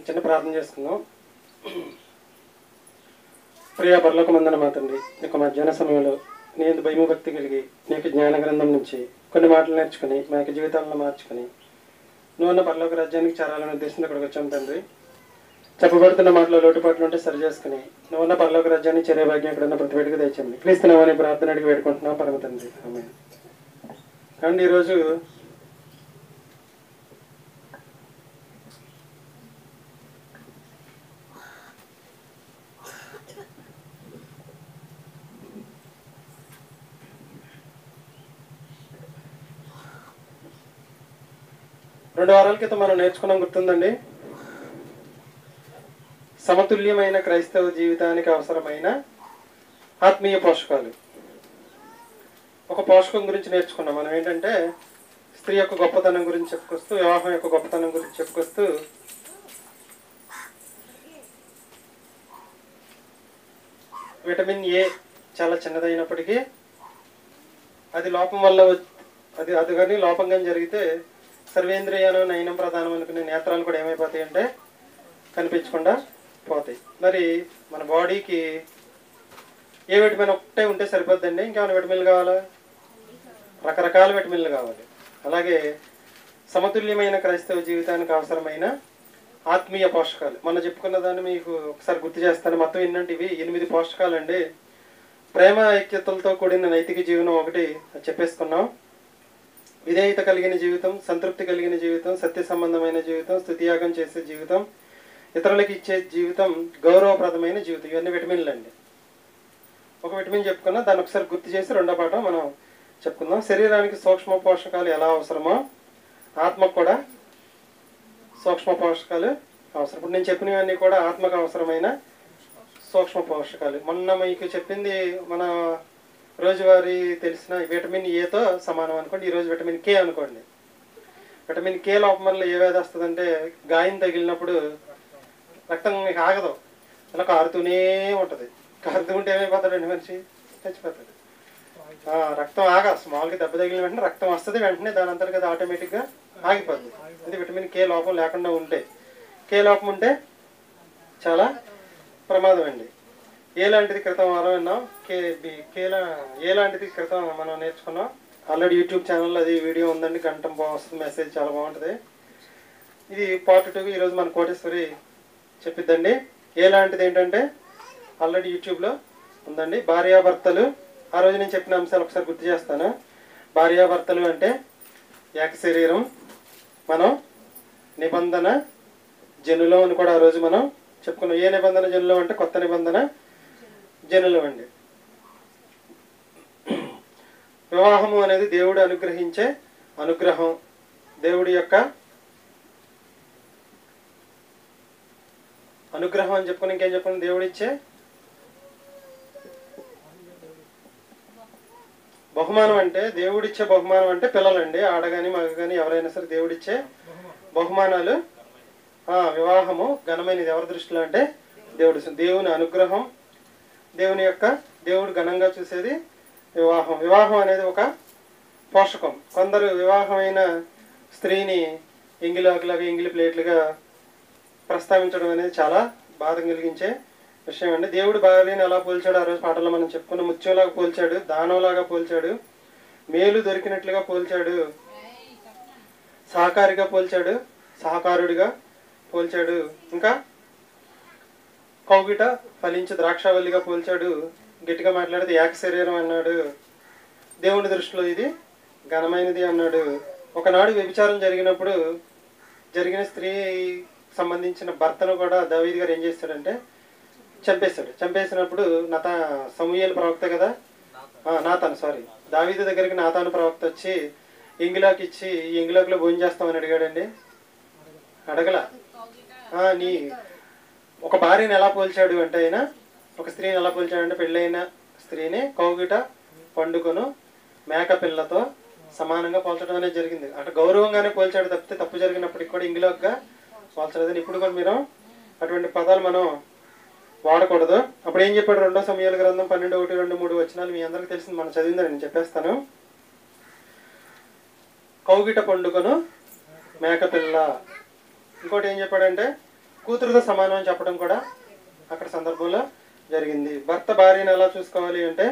చిన్న ప్రార్థన చేసుకుందాం ప్రియా పర్లోక మందన మా తండ్రి నీకు మధ్యాహ్న సమయంలో నీ ఎందు భయము భక్తి కలిగి నీకు జ్ఞాన గ్రంథం నుంచి కొన్ని మాటలు నేర్చుకుని మా యొక్క జీవితాలను మార్చుకుని నువ్వు పర్లోక రాజ్యానికి చేరాలని ఉద్దేశంతో ఇక్కడికి వచ్చాం తండ్రి చెప్పబడుతున్న మాటలో లోటుపాట్లు ఉంటే సరి చేసుకుని నువ్వున్న పర్లోక రాజ్యాన్ని చేరే భాగ్యం ఇక్కడ ఉన్న ప్రతి వేడికి తెచ్చండి క్రీస్తున్నామని ప్రార్థన అడిగి వేడుకుంటున్నాం పరమ తండ్రి ఆమె అండి ఈరోజు రెండు వారాల క్రితం మనం నేర్చుకున్నాం గుర్తుందండి సమతుల్యమైన క్రైస్తవ జీవితానికి అవసరమైన ఆత్మీయ పోషకాలు ఒక పోషకం గురించి నేర్చుకున్నాం మనం ఏంటంటే స్త్రీ యొక్క గొప్పతనం గురించి చెప్పుకొస్తూ వివాహం యొక్క గొప్పతనం గురించి చెప్పుకొస్తూ విటమిన్ ఏ చాలా చిన్నదైనప్పటికీ అది లోపం వల్ల వచ్- అది అది కానీ లోపం కానీ జరిగితే సర్వేంద్రియానం నయనం ప్రధానం అనుకునే నేత్రాలు కూడా ఏమైపోతాయి అంటే కనిపించకుండా పోతాయి మరి మన బాడీకి ఏ విటమిన్ ఒకటే ఉంటే సరిపోద్దండి ఇంకేమైనా విటమిన్లు కావాలా రకరకాల విటమిన్లు కావాలి అలాగే సమతుల్యమైన క్రైస్తవ జీవితానికి అవసరమైన ఆత్మీయ పోషకాలు మనం చెప్పుకున్న దాన్ని మీకు ఒకసారి గుర్తు చేస్తాను మొత్తం ఏంటంటే ఇవి ఎనిమిది పోషకాలు అండి ప్రేమ ఐక్యతలతో కూడిన నైతిక జీవనం ఒకటి చెప్పేసుకున్నాం విధేయత కలిగిన జీవితం సంతృప్తి కలిగిన జీవితం సత్య సంబంధమైన జీవితం స్థుతియాగం చేసే జీవితం ఇతరులకు ఇచ్చే జీవితం గౌరవప్రదమైన జీవితం ఇవన్నీ విటమిన్లు అండి ఒక విటమిన్ చెప్పుకున్నా దాన్ని ఒకసారి గుర్తు చేసి రెండో పాఠం మనం చెప్పుకుందాం శరీరానికి సూక్ష్మ పోషకాలు ఎలా అవసరమో ఆత్మకు కూడా సూక్ష్మ పోషకాలు అవసరం ఇప్పుడు నేను చెప్పినవన్నీ కూడా ఆత్మకు అవసరమైన సూక్ష్మ పోషకాలు మొన్న మీకు చెప్పింది మన రోజువారీ తెలిసిన విటమిన్ ఏతో సమానం అనుకోండి ఈరోజు విటమిన్ కే అనుకోండి విటమిన్ కే లోపం వల్ల ఏ వ్యాధి వస్తుందంటే గాయం తగిలినప్పుడు రక్తం మీకు ఆగదు అలా కారుతూనే ఉంటుంది కారుతూ ఉంటే ఏమైపోతాడండి మనిషి చచ్చిపోతాడు ఆ, రక్తం ఆగా స్మాల్గా దెబ్బ తగిలిన వెంటనే రక్తం వస్తుంది వెంటనే దాని అంతర్గత ఆటోమేటిక్గా ఆగిపోద్ది అది విటమిన్ కే లోపం లేకుండా ఉంటే కే లోపం ఉంటే చాలా ప్రమాదం అండి ఏ లాంటిది క్రితం వారం విన్నాం కే బి కేలా ఏ లాంటిది క్రితం మనం నేర్చుకున్నాం ఆల్రెడీ యూట్యూబ్ ఛానల్లో అది వీడియో ఉందండి గంట వస్తుంది మెసేజ్ చాలా బాగుంటుంది ఇది పార్ట్ టూ ఈరోజు మన కోటేశ్వరి చెప్పిద్దండి ఏ లాంటిది ఏంటంటే ఆల్రెడీ యూట్యూబ్లో ఉందండి భార్యాభర్తలు ఆ రోజు నేను చెప్పిన అంశాలు ఒకసారి గుర్తు చేస్తాను భార్యాభర్తలు అంటే ఏక శరీరం మనం నిబంధన జనులో అని కూడా ఆ రోజు మనం చెప్పుకున్నాం ఏ నిబంధన జనులో అంటే కొత్త నిబంధన జనులు అండి వివాహము అనేది దేవుడు అనుగ్రహించే అనుగ్రహం దేవుడి యొక్క అనుగ్రహం అని చెప్పుకుని ఇంకేం చెప్పుకుని దేవుడు ఇచ్చే బహుమానం అంటే దేవుడిచ్చే బహుమానం అంటే పిల్లలండి ఆడగాని మగ కానీ ఎవరైనా సరే దేవుడిచ్చే బహుమానాలు ఆ, వివాహము ఘనమైనది ఎవరి దృష్టిలో అంటే దేవుడి దేవుని అనుగ్రహం దేవుని యొక్క దేవుడు ఘనంగా చూసేది వివాహం వివాహం అనేది ఒక పోషకం కొందరు వివాహమైన స్త్రీని ఎంగిలాకులాగా ఎంగిలి ప్లేట్లుగా ప్రస్తావించడం అనేది చాలా బాధ కలిగించే విషయం అండి దేవుడు భార్యని ఎలా పోల్చాడు ఆ రోజు పాటల్లో మనం చెప్పుకున్న ముత్యంలాగా పోల్చాడు దానంలాగా పోల్చాడు మేలు దొరికినట్లుగా పోల్చాడు సహకారిగా పోల్చాడు సహకారుడిగా పోల్చాడు ఇంకా కౌగిట ఫలించి ద్రాక్షావల్లిగా పోల్చాడు గట్టిగా మాట్లాడితే ఏక శరీరం అన్నాడు దేవుని దృష్టిలో ఇది ఘనమైనది అన్నాడు ఒకనాడు వ్యభిచారం జరిగినప్పుడు జరిగిన స్త్రీ సంబంధించిన భర్తను కూడా దావీద్ గారు ఏం చేస్తాడంటే చంపేస్తాడు చంపేసినప్పుడు నత సమూహల ప్రవక్త కదా ఆ, నాతాను సారీ దావీదు దగ్గరికి నాతాను ప్రవక్త వచ్చి ఇంగిలాకి ఇచ్చి ఈ ఇంగిలాకులో భోజనం చేస్తామని అడిగాడండి అడగల ఆ, నీ ఒక భార్యని ఎలా పోల్చాడు అంటే ఆయన ఒక స్త్రీని ఎలా పోల్చాడు అంటే పెళ్ళైన స్త్రీని కౌగిట పండుకొను మేక పిల్లతో సమానంగా పోల్చడం అనేది జరిగింది అటు గౌరవంగానే పోల్చాడు తప్పితే తప్పు జరిగినప్పటికి కూడా ఇంగిలాగ్గా పోల్చలేదని ఇప్పుడు కూడా మీరు అటువంటి పదాలు మనం వాడకూడదు అప్పుడు ఏం చెప్పాడు రెండో సమయాల గ్రంథం పన్నెండు ఒకటి రెండు మూడు వచనాలు మీ అందరికి తెలిసింది మనం చదివిందని నేను చెప్పేస్తాను కౌగిట పండుగను మేకపిల్ల ఇంకోటి ఏం చెప్పాడంటే కూతురుతో సమానం అని చెప్పడం కూడా అక్కడ సందర్భంలో జరిగింది భర్త భార్యను ఎలా చూసుకోవాలి అంటే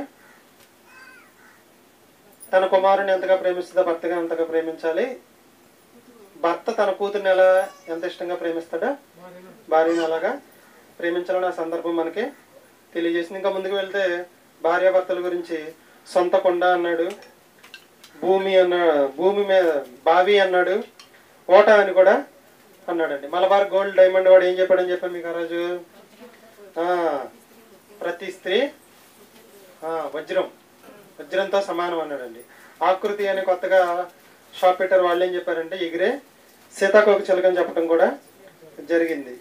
తన కుమారుని ఎంతగా ప్రేమిస్తుందో భర్తగా అంతగా ప్రేమించాలి భర్త తన కూతుర్ని ఎలా ఎంత ఇష్టంగా ప్రేమిస్తాడో భార్యను అలాగా ప్రేమించాలని ఆ సందర్భం మనకి తెలియజేసింది ఇంకా ముందుకు వెళ్తే భార్యాభర్తల గురించి సొంత కొండ అన్నాడు భూమి అన్న భూమి మీద బావి అన్నాడు ఓట అని కూడా అన్నాడండి మలబార్ గోల్డ్ డైమండ్ వాడు ఏం చెప్పాడని చెప్పాను మీకు ఆ రోజు ఆ, ప్రతి స్త్రీ ఆ, వజ్రం వజ్రంతో సమానం అన్నాడండి ఆకృతి అని కొత్తగా షాప్ పెట్టారు వాళ్ళు ఏం చెప్పారంటే ఎగిరే సీతాకోక చిలకని చెప్పడం కూడా జరిగింది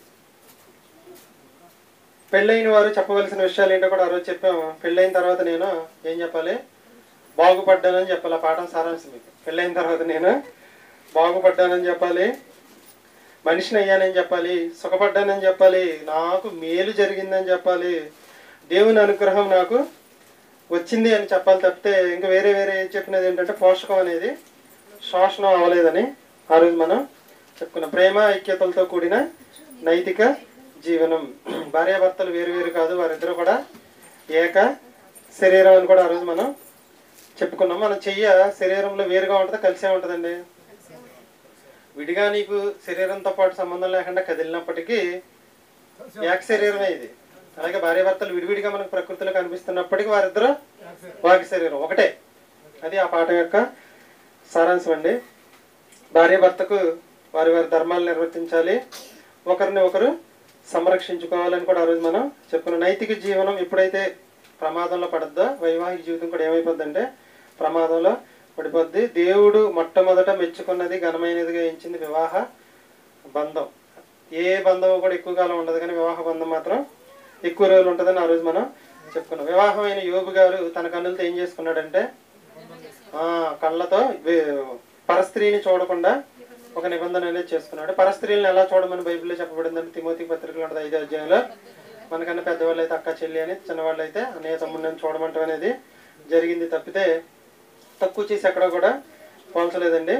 పెళ్ళైన వారు చెప్పవలసిన విషయాలు ఏంటో కూడా ఆ రోజు చెప్పాము పెళ్ళైన తర్వాత నేను ఏం చెప్పాలి బాగుపడ్డానని చెప్పాలి ఆ పాఠం సారాంశం మీకు పెళ్ళైన తర్వాత నేను బాగుపడ్డానని చెప్పాలి మనిషిని అయ్యానని చెప్పాలి సుఖపడ్డానని చెప్పాలి నాకు మేలు జరిగిందని చెప్పాలి దేవుని అనుగ్రహం నాకు వచ్చింది అని చెప్పాలి తప్పితే ఇంకా వేరే వేరే ఏది చెప్పినది ఏంటంటే పోషకం అనేది శోషణం అవ్వలేదని ఆ రోజు మనం చెప్పుకున్నాం ప్రేమ ఐక్యతలతో కూడిన నైతిక జీవనం భార్యాభర్తలు వేరు వేరు కాదు వారిద్దరూ కూడా ఏక శరీరం అని కూడా ఆ రోజు మనం చెప్పుకున్నాం మన చెయ్య శరీరంలో వేరుగా ఉంటుందా కలిసే ఉంటుందండి విడిగా నీకు శరీరంతో పాటు సంబంధం లేకుండా కదిలినప్పటికీ ఏక శరీరమే ఇది అలాగే భార్యాభర్తలు విడివిడిగా మనకు ప్రకృతిలో కనిపిస్తున్నప్పటికీ వారిద్దరూ వాకి శరీరం ఒకటే అది ఆ పాఠం యొక్క సారాంశం అండి భార్యాభర్తకు వారి వారి ధర్మాలు నిర్వర్తించాలి ఒకరిని ఒకరు సంరక్షించుకోవాలని కూడా ఆ రోజు మనం చెప్పుకున్నాం నైతిక జీవనం ఎప్పుడైతే ప్రమాదంలో పడద్దో వైవాహిక జీవితం కూడా ఏమైపోద్దంటే ప్రమాదంలో పడిపోద్ది దేవుడు మొట్టమొదట మెచ్చుకున్నది ఘనమైనదిగా ఎంచింది వివాహ బంధం ఏ బంధం కూడా ఎక్కువ కాలం ఉండదు కానీ వివాహ బంధం మాత్రం ఎక్కువ రోజులు ఉంటుందని ఆ రోజు మనం చెప్పుకున్నాం వివాహమైన యోగు గారు తన కన్నులతో ఏం చేసుకున్నాడంటే ఆ కళ్ళతో వే- పరస్త్రీని చూడకుండా ఒక నిబంధన అనేది చేసుకున్నాడు పరస్త్రీలను ఎలా చూడమని బైబిల్లో చెప్పబడిందంటే తిమోతి పత్రికలో ఉంటుంది ఐదో అధ్యాయంలో మనకన్నా పెద్దవాళ్ళు అయితే అక్క చెల్లి అని చిన్నవాళ్ళు అయితే అన్నయ్య తమ్ముడిని చూడమంటం అనేది జరిగింది తప్పితే తక్కువ చేసి ఎక్కడ కూడా పోల్చలేదండి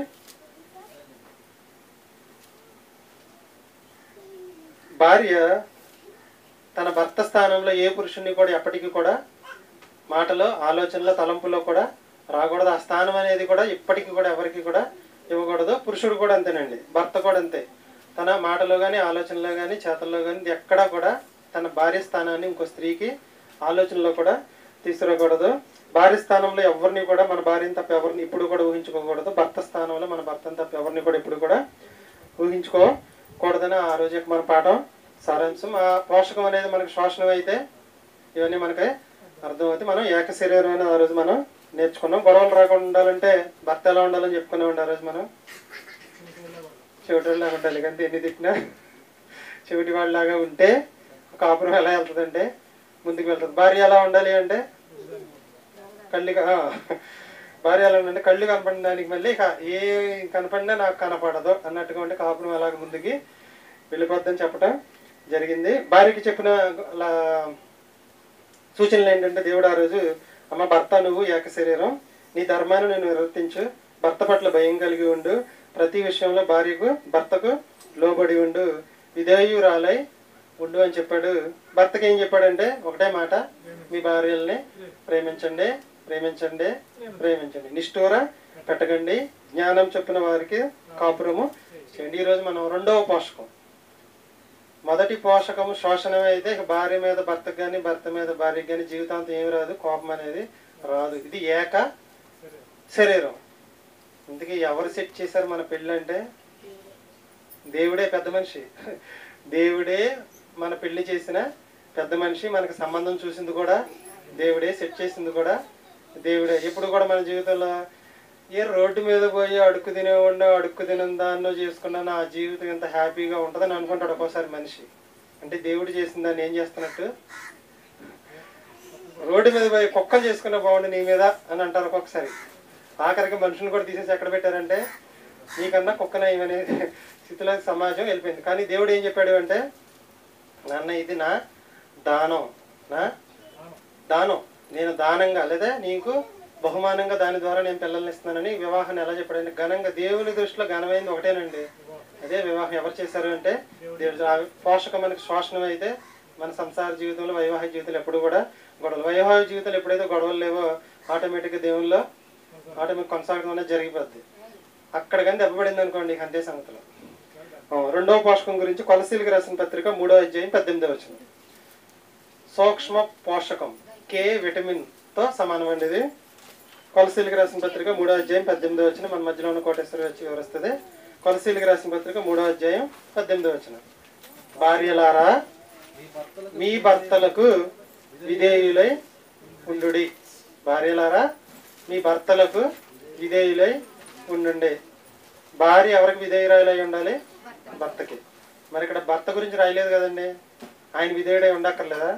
భార్య తన భర్త స్థానంలో ఏ పురుషుణ్ణి కూడా ఎప్పటికీ కూడా మాటలో ఆలోచనలో తలంపులో కూడా రాకూడదు ఆ స్థానం అనేది కూడా ఇప్పటికీ కూడా ఎవరికి కూడా ఇవ్వకూడదు పురుషుడు కూడా అంతేనండి భర్త కూడా అంతే తన మాటలో కానీ ఆలోచనలో కానీ చేతల్లో కానీ ఎక్కడా కూడా తన భార్య స్థానాన్ని ఇంకో స్త్రీకి ఆలోచనలో కూడా తీసుకురాకూడదు భార్య స్థానంలో ఎవరిని కూడా మన భార్యని తప్ప ఎవరిని ఇప్పుడు కూడా ఊహించుకోకూడదు భర్త స్థానంలో మన భర్తను తప్ప ఎవరిని కూడా ఇప్పుడు కూడా ఊహించుకోకూడదని ఆ రోజు యొక్క మన పాఠం సారాంశం ఆ పోషకం అనేది మనకు శోషణం అయితే ఇవన్నీ మనకి అర్థమవుతుంది మనం ఏక శరీరం అనేది ఆ రోజు మనం నేర్చుకున్నాం గొడవలు రాకుండా ఉండాలంటే భర్త ఎలా ఉండాలని చెప్పుకున్నామండి ఆ రోజు మనం చెవిటి వాళ్ళలాగా ఉండాలి కానీ ఎన్ని తిట్టినా చెవిటి వాళ్ళలాగా ఉంటే కాపురం ఎలా వెళ్తుందంటే ముందుకు వెళ్తుంది భార్య ఎలా ఉండాలి అంటే కళ్ళు క- ఆ, భార్య ఎలా ఉండాలంటే కళ్ళు కనపడడానికి మళ్ళీ ఇక ఏ కనపడినా నాకు కనపడదు అన్నట్టుగా ఉంటే కాపురం ఎలాగ ముందుకి వెళ్ళిపోద్దని చెప్పడం జరిగింది భార్యకి చెప్పిన లా- సూచనలు ఏంటంటే దేవుడు ఆ రోజు అమ్మ భర్త నువ్వు ఏక శరీరం నీ ధర్మాన్ని నేను నిర్వర్తించు భర్త పట్ల భయం కలిగి ఉండు ప్రతి విషయంలో భార్యకు భర్తకు లోబడి ఉండు విధేయురాలై ఉండు అని చెప్పాడు భర్తకి ఏం చెప్పాడంటే ఒకటే మాట మీ భార్యల్ని ప్రేమించండి ప్రేమించండి ప్రేమించండి నిష్ఠూర పెట్టకండి జ్ఞానం చెప్పిన వారికి కాపురము చేయండి ఈరోజు మనం రెండవ పోషకం మొదటి పోషకము శోషణమే అయితే ఇక భార్య మీద భర్తకు కానీ భర్త మీద భార్యకి కానీ జీవితాంతం ఏమి రాదు కోపం అనేది రాదు ఇది ఏక శరీరం ఇందుకే ఎవరు సెట్ చేశారు మన పెళ్ళి అంటే దేవుడే పెద్ద మనిషి దేవుడే మన పెళ్లి చేసిన పెద్ద మనిషి మనకి సంబంధం చూసింది కూడా దేవుడే సెట్ చేసింది కూడా దేవుడే ఎప్పుడు కూడా మన జీవితంలో ఏ రోడ్డు మీద పోయి అడుక్కు తినేవాడినో అడుక్కు తిన దాన్నో చేసుకున్నా నా జీవితం ఎంత హ్యాపీగా ఉంటుందని అనుకుంటాడు ఒక్కోసారి మనిషి అంటే దేవుడు చేసిన దాన్ని ఏం చేస్తున్నట్టు రోడ్డు మీద పోయి కుక్కలు చేసుకున్న బాగుండు నీ మీద అని అంటారు ఒక్కొక్కసారి ఆఖరికి మనుషుని కూడా తీసేసి ఎక్కడ పెట్టారంటే నీకన్నా కుక్కన ఇవనే స్థితిలో సమాజం వెళ్ళిపోయింది కానీ దేవుడు ఏం చెప్పాడు అంటే నాన్న ఇది నా దానం నా దానం నేను దానంగా లేదా నీకు బహుమానంగా దాని ద్వారా నేను పిల్లల్ని ఇస్తున్నానని వివాహాన్ని ఎలా చెప్పాడంటే ఘనంగా దేవుని దృష్టిలో ఘనమైంది ఒకటేనండి అదే వివాహం ఎవరు చేశారు అంటే దేవుడు ఆ పోషకం మనకి శోషణం అయితే మన సంసార జీవితంలో వైవాహిక జీవితంలో ఎప్పుడు కూడా గొడవలు వైవాహిక జీవితంలో ఎప్పుడైతే గొడవలు లేవో ఆటోమేటిక్గా దేవుల్లో ఆటోమేటిక్ కొనసాగడం అనేది జరిగిపోద్ది అక్కడ కానీ దెబ్బపడింది అనుకోండి ఇక అంతే సంగతిలో ఆ, రెండవ పోషకం గురించి కొలసీలకు రాసిన పత్రిక మూడో అధ్యాయం పద్దెనిమిదో వచ్చిన సూక్ష్మ పోషకం కే విటమిన్ తో సమానమండి ఇది కొలసీలకు రాసిన పత్రిక మూడో అధ్యాయం పద్దెనిమిదో వచ్చిన మన మధ్యలో ఉన్న కోటేశ్వరి వచ్చి వివరిస్తుంది కొలసీలకు రాసిన పత్రిక మూడో అధ్యాయం పద్దెనిమిదో వచ్చిన భార్యలారా మీ భర్తలకు విధేయులై ఉండుడి భార్యలారా మీ భర్తలకు విధేయులై ఉండుండి భార్య ఎవరికి విధేయురాలై ఉండాలి భర్తకి మరి ఇక్కడ భర్త గురించి రాయలేదు కదండి ఆయన విధేయుడై ఉండక్కర్లేదా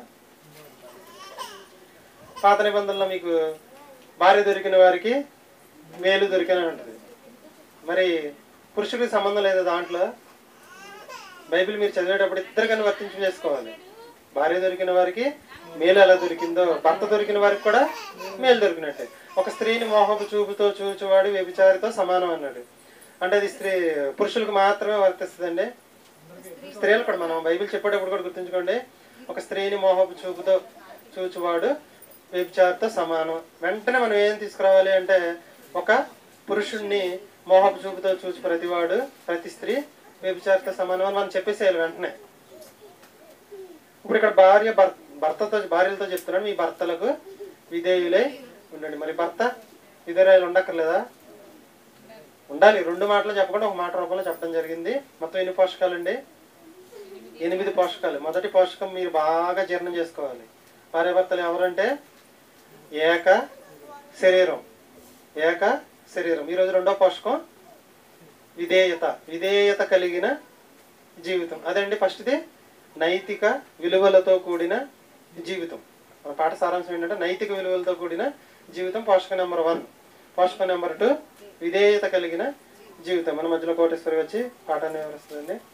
పాత నిబంధనలో మీకు భార్య దొరికిన వారికి మేలు దొరికిన ఉంటుంది మరి పురుషుడికి సంబంధం లేదా దాంట్లో బైబిల్ మీరు చదివేటప్పుడు ఇద్దరికన్నా వర్తించి చేసుకోవాలి భార్య దొరికిన వారికి మేలు ఎలా దొరికిందో భర్త దొరికిన వారికి కూడా మేలు దొరికినట్టే ఒక స్త్రీని మోహపు చూపుతో చూచువాడు వ్యభిచారితో సమానం అన్నాడు అంటే అది స్త్రీ పురుషులకు మాత్రమే వర్తిస్తుందండి స్త్రీలు కూడా మనం బైబిల్ చెప్పేటప్పుడు కూడా గుర్తుంచుకోండి ఒక స్త్రీని మోహపు చూపుతో చూచువాడు వ్యభిచారితో సమానం వెంటనే మనం ఏం తీసుకురావాలి అంటే ఒక పురుషుణ్ణి మోహపు చూపుతో చూసి ప్రతివాడు ప్రతి స్త్రీ వ్యభిచారితో సమానం అని మనం చెప్పేసేయాలి వెంటనే ఇప్పుడు ఇక్కడ భార్య భర్- భర్తతో భార్యలతో చెప్తున్నాడు మీ భర్తలకు విధేయులై ఉండండి మరి భర్త విధేయులు ఉండక్కర్లేదా ఉండాలి రెండు మాటలు చెప్పకుండా ఒక మాట రూపంలో చెప్పడం జరిగింది మొత్తం ఎన్ని పోషకాలండి ఎనిమిది పోషకాలు మొదటి పోషకం మీరు బాగా జీర్ణం చేసుకోవాలి భార్యాభర్తలు ఎవరంటే ఏక శరీరం ఏక శరీరం ఈరోజు రెండో పోషకం విధేయత విధేయత కలిగిన జీవితం అదండి ఫస్ట్ది నైతిక విలువలతో కూడిన జీవితం మన పాట సారాంశం ఏంటంటే నైతిక విలువలతో కూడిన జీవితం పోషక నెంబర్ వన్ పోషక నెంబర్ టూ విధేయత కలిగిన జీవితం మన మధ్యలో కోటేశ్వరి వచ్చి పాఠాన్ని వివరిస్తుందండి